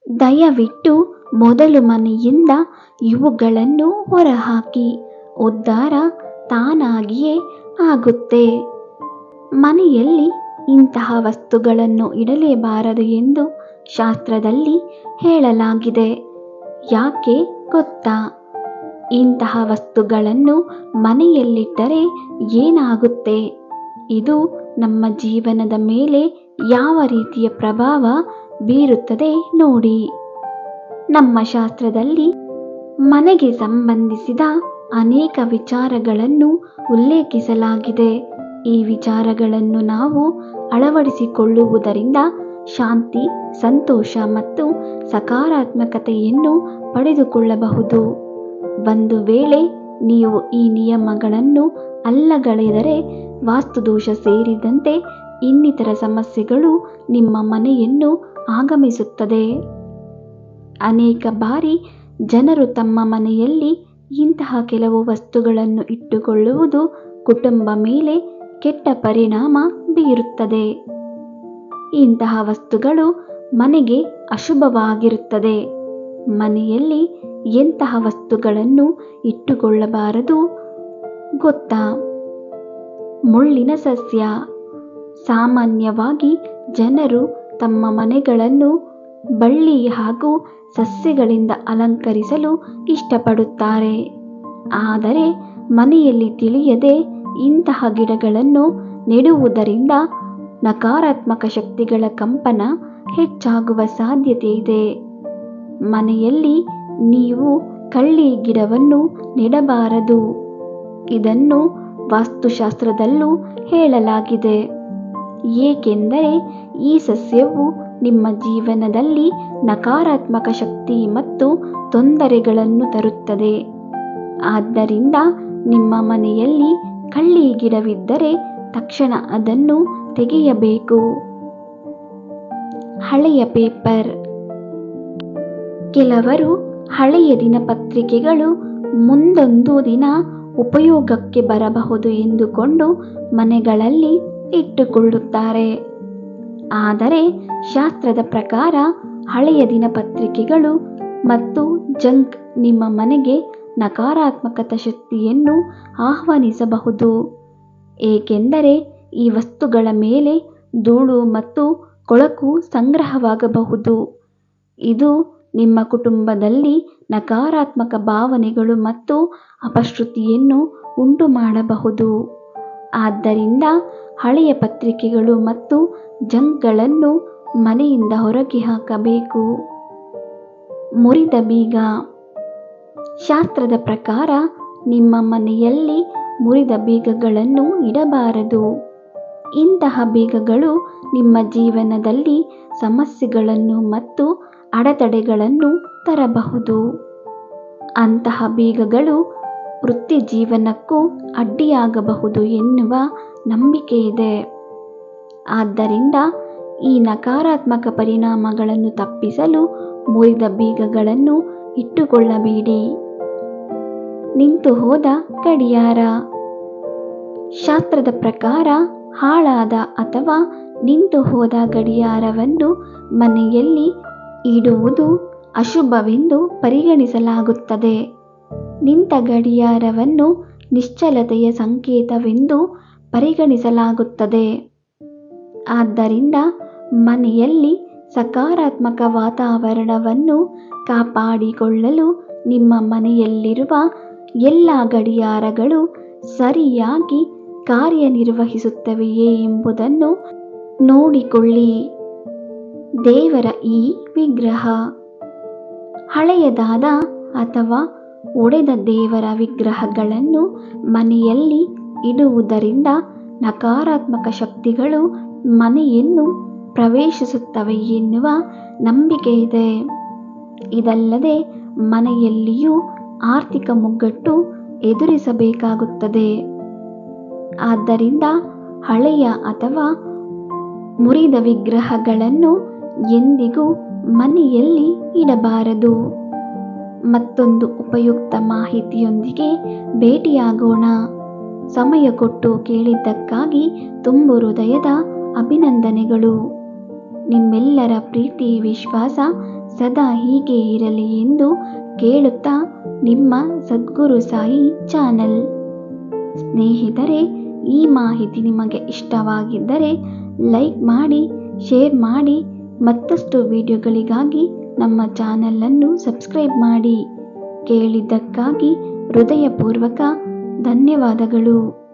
ದಯವಿಟ್ಟು ಮೊದಲು ಮನೆಯಿಂದ ಇವುಗಳನ್ನು ಹೊರಹಾಕಿ ಉದ್ಧಾರ ತಾನಾಗಿಯೇ ಆಗುತ್ತೆ ಮನೆಯಲ್ಲಿ ಇಂತಹ ವಸ್ತುಗಳನ್ನು ಇಡಲೇಬಾರದು ಎಂದು ಶಾಸ್ತ್ರದಲ್ಲಿ ಹೇಳಲಾಗಿದೆ ಯಾಕೆ ಗೊತ್ತಾ ಇಂತಹ ವಸ್ತುಗಳನ್ನು ಮನೆಯಲ್ಲಿಟ್ಟರೆ ಏನಾಗುತ್ತೆ ಇದು ನಮ್ಮ ಜೀವನದ ಮೇಲೆ ಯಾವ ರೀತಿಯ ಪ್ರಭಾವ ಬೀರುತ್ತದೆ ನೋಡಿ ನಮ್ಮ ಶಾಸ್ತ್ರದಲ್ಲಿ ಮನೆಗೆ ಸಂಬಂಧಿಸಿದ ಅನೇಕ ವಿಚಾರಗಳನ್ನು ಉಲ್ಲೇಖಿಸಲಾಗಿದೆ ಈ ವಿಚಾರಗಳನ್ನು ನಾವು ಅಳವಡಿಸಿಕೊಳ್ಳುವುದರಿಂದ ಶಾಂತಿ ಸಂತೋಷ ಮತ್ತು ಸಕಾರಾತ್ಮಕತೆಯನ್ನು ಪಡೆದುಕೊಳ್ಳಬಹುದು ಒಂದು ವೇಳೆ ನೀವು ಈ ನಿಯಮಗಳನ್ನು ಅಲ್ಲಗಳೆದರೆ ವಾಸ್ತುದೋಷ ಸೇರಿದಂತೆ ಇನ್ನಿತರ ಸಮಸ್ಯೆಗಳು ನಿಮ್ಮ ಮನೆಯನ್ನು ಆಗಮಿಸುತ್ತದೆ ಅನೇಕ ಬಾರಿ ಜನರು ತಮ್ಮ ಮನೆಯಲ್ಲಿ ಇಂತಹ ಕೆಲವು ವಸ್ತುಗಳನ್ನು ಇಟ್ಟುಕೊಳ್ಳುವುದು ಕುಟುಂಬ ಮೇಲೆ ಕೆಟ್ಟ ಪರಿಣಾಮ ಬೀರುತ್ತದೆ ಇಂತಹ ವಸ್ತುಗಳು ಮನೆಗೆ ಅಶುಭವಾಗಿರುತ್ತದೆ ಮನೆಯಲ್ಲಿ ಎಂತಹ ವಸ್ತುಗಳನ್ನು ಇಟ್ಟುಕೊಳ್ಳಬಾರದು ಗೊತ್ತಾ ಮುಳ್ಳಿನ ಸಸ್ಯ ಸಾಮಾನ್ಯವಾಗಿ ಜನರು ತಮ್ಮ ಮನೆಗಳನ್ನು ಬಳ್ಳಿ ಹಾಗೂ ಸಸ್ಯಗಳಿಂದ ಅಲಂಕರಿಸಲು ಇಷ್ಟಪಡುತ್ತಾರೆ ಆದರೆ ಮನೆಯಲ್ಲಿ ತಿಳಿಯದೆ ಇಂತಹ ಗಿಡಗಳನ್ನು ನೆಡುವುದರಿಂದ ನಕಾರಾತ್ಮಕ ಶಕ್ತಿಗಳ ಕಂಪನ ಹೆಚ್ಚಾಗುವ ಸಾಧ್ಯತೆ ಇದೆ ಮನೆಯಲ್ಲಿ ನೀವು ಕಳ್ಳಿ ಗಿಡವನ್ನು ನೆಡಬಾರದು ಇದನ್ನು ವಾಸ್ತುಶಾಸ್ತ್ರದಲ್ಲೂ ಹೇಳಲಾಗಿದೆ ಏಕೆಂದರೆ ಈ ಸಸ್ಯವು ನಿಮ್ಮ ಜೀವನದಲ್ಲಿ ನಕಾರಾತ್ಮಕ ಶಕ್ತಿ ಮತ್ತು ತೊಂದರೆಗಳನ್ನು ತರುತ್ತದೆ ಆದ್ದರಿಂದ ನಿಮ್ಮ ಮನೆಯಲ್ಲಿ ಕಳ್ಳಿ ಗಿಡವಿದ್ದರೆ ತಕ್ಷಣ ಅದನ್ನು ತೆಗೆಯಬೇಕು ಹಳೆಯ ಪೇಪರ್ ಕೆಲವರು ಹಳೆಯ ದಿನಪತ್ರಿಕೆಗಳು ಮುಂದೊಂದು ದಿನ ಉಪಯೋಗಕ್ಕೆ ಬರಬಹುದು ಎಂದುಕೊಂಡು ಮನೆಗಳಲ್ಲಿ ಇಟ್ಟುಕೊಳ್ಳುತ್ತಾರೆ ಆದರೆ ಶಾಸ್ತ್ರದ ಪ್ರಕಾರ ಹಳೆಯ ದಿನಪತ್ರಿಕೆಗಳು ಮತ್ತು ಜಂಕ್ ನಿಮ್ಮ ಮನೆಗೆ ನಕಾರಾತ್ಮಕತ ಶಕ್ತಿಯನ್ನು ಆಹ್ವಾನಿಸಬಹುದು ಏಕೆಂದರೆ ಈ ವಸ್ತುಗಳ ಮೇಲೆ ಧೂಳು ಮತ್ತು ಕೊಳಕು ಸಂಗ್ರಹವಾಗಬಹುದು ಇದು ನಿಮ್ಮ ಕುಟುಂಬದಲ್ಲಿ ನಕಾರಾತ್ಮಕ ಭಾವನೆಗಳು ಮತ್ತು ಅಪಶ್ರುತಿಯನ್ನು ಉಂಟು ಮಾಡಬಹುದು ಆದ್ದರಿಂದ ಹಳೆಯ ಪತ್ರಿಕೆಗಳು ಮತ್ತು ಜಂಕ್ಗಳನ್ನು ಮನೆಯಿಂದ ಹೊರಗೆ ಹಾಕಬೇಕು ಮುರಿದ ಬೀಗ ಶಾಸ್ತ್ರದ ಪ್ರಕಾರ ನಿಮ್ಮ ಮನೆಯಲ್ಲಿ ಮುರಿದ ಬೀಗಗಳನ್ನು ಇಡಬಾರದು ಇಂತಹ ಬೀಗಗಳು ನಿಮ್ಮ ಜೀವನದಲ್ಲಿ ಸಮಸ್ಯೆಗಳನ್ನು ಮತ್ತು ಅಡೆತಡೆಗಳನ್ನು ತರಬಹುದು ಅಂತಹ ಬೀಗಗಳು ವೃತ್ತಿ ಜೀವನಕ್ಕೂ ಅಡ್ಡಿಯಾಗಬಹುದು ಎನ್ನುವ ನಂಬಿಕೆ ಇದೆ ಆದ್ದರಿಂದ ಈ ನಕಾರಾತ್ಮಕ ಪರಿಣಾಮಗಳನ್ನು ತಪ್ಪಿಸಲು ಮುರಿದ ಬೀಗಗಳನ್ನು ಇಟ್ಟುಕೊಳ್ಳಬೇಡಿ ನಿಂತು ಹೋದ ಗಡಿಯಾರ ಶಾಸ್ತ್ರದ ಪ್ರಕಾರ ಹಾಳಾದ ಅಥವಾ ನಿಂತು ಹೋದ ಗಡಿಯಾರವನ್ನು ಮನೆಯಲ್ಲಿ ಇಡುವುದು ಅಶುಭವೆಂದು ಪರಿಗಣಿಸಲಾಗುತ್ತದೆ ನಿಂತ ಗಡಿಯಾರವನ್ನು ನಿಶ್ಚಲತೆಯ ಸಂಕೇತವೆಂದು ಪರಿಗಣಿಸಲಾಗುತ್ತದೆ ಆದ್ದರಿಂದ ಮನೆಯಲ್ಲಿ ಸಕಾರಾತ್ಮಕ ವಾತಾವರಣವನ್ನು ಕಾಪಾಡಿಕೊಳ್ಳಲು ನಿಮ್ಮ ಮನೆಯಲ್ಲಿರುವ ಎಲ್ಲ ಗಡಿಯಾರಗಳು ಸರಿಯಾಗಿ ಕಾರ್ಯನಿರ್ವಹಿಸುತ್ತವೆಯೇ ಎಂಬುದನ್ನು ನೋಡಿಕೊಳ್ಳಿ ದೇವರ ಈ ವಿಗ್ರಹ ಹಳೆಯದಾದ ಅಥವಾ ಒಡೆದ ದೇವರ ವಿಗ್ರಹಗಳನ್ನು ಮನೆಯಲ್ಲಿ ಇಡುವುದರಿಂದ ನಕಾರಾತ್ಮಕ ಶಕ್ತಿಗಳು ಮನೆಯನ್ನು ಪ್ರವೇಶಿಸುತ್ತವೆ ಎನ್ನುವ ನಂಬಿಕೆ ಇದೆ ಇದಲ್ಲದೆ ಮನೆಯಲ್ಲಿಯೂ ಆರ್ಥಿಕ ಮುಗ್ಗಟ್ಟು ಎದುರಿಸಬೇಕಾಗುತ್ತದೆ ಆದ್ದರಿಂದ ಹಳೆಯ ಅಥವಾ ಮುರಿದ ವಿಗ್ರಹಗಳನ್ನು ಎಂದಿಗೂ ಮನೆಯಲ್ಲಿ ಇಡಬಾರದು ಮತ್ತೊಂದು ಉಪಯುಕ್ತ ಮಾಹಿತಿಯೊಂದಿಗೆ ಭೇಟಿಯಾಗೋಣ ಸಮಯ ಕೊಟ್ಟು ಕೇಳಿದ್ದಕ್ಕಾಗಿ ತುಂಬು ಹೃದಯದ ಅಭಿನಂದನೆಗಳು ನಿಮ್ಮೆಲ್ಲರ ಪ್ರೀತಿ ವಿಶ್ವಾಸ ಸದಾ ಹೀಗೆ ಇರಲಿ ಎಂದು ಕೇಳುತ್ತಾ ನಿಮ್ಮ ಸದ್ಗುರು ಸಾಯಿ ಚಾನಲ್ ಸ್ನೇಹಿತರೆ ಈ ಮಾಹಿತಿ ನಿಮಗೆ ಇಷ್ಟವಾಗಿದ್ದರೆ ಲೈಕ್ ಮಾಡಿ ಶೇರ್ ಮಾಡಿ ಮತ್ತಷ್ಟು ವಿಡಿಯೋಗಳಿಗಾಗಿ ನಮ್ಮ ಚಾನಲನ್ನು ಸಬ್ಸ್ಕ್ರೈಬ್ ಮಾಡಿ ಕೇಳಿದ್ದಕ್ಕಾಗಿ ಹೃದಯಪೂರ್ವಕ ಧನ್ಯವಾದಗಳು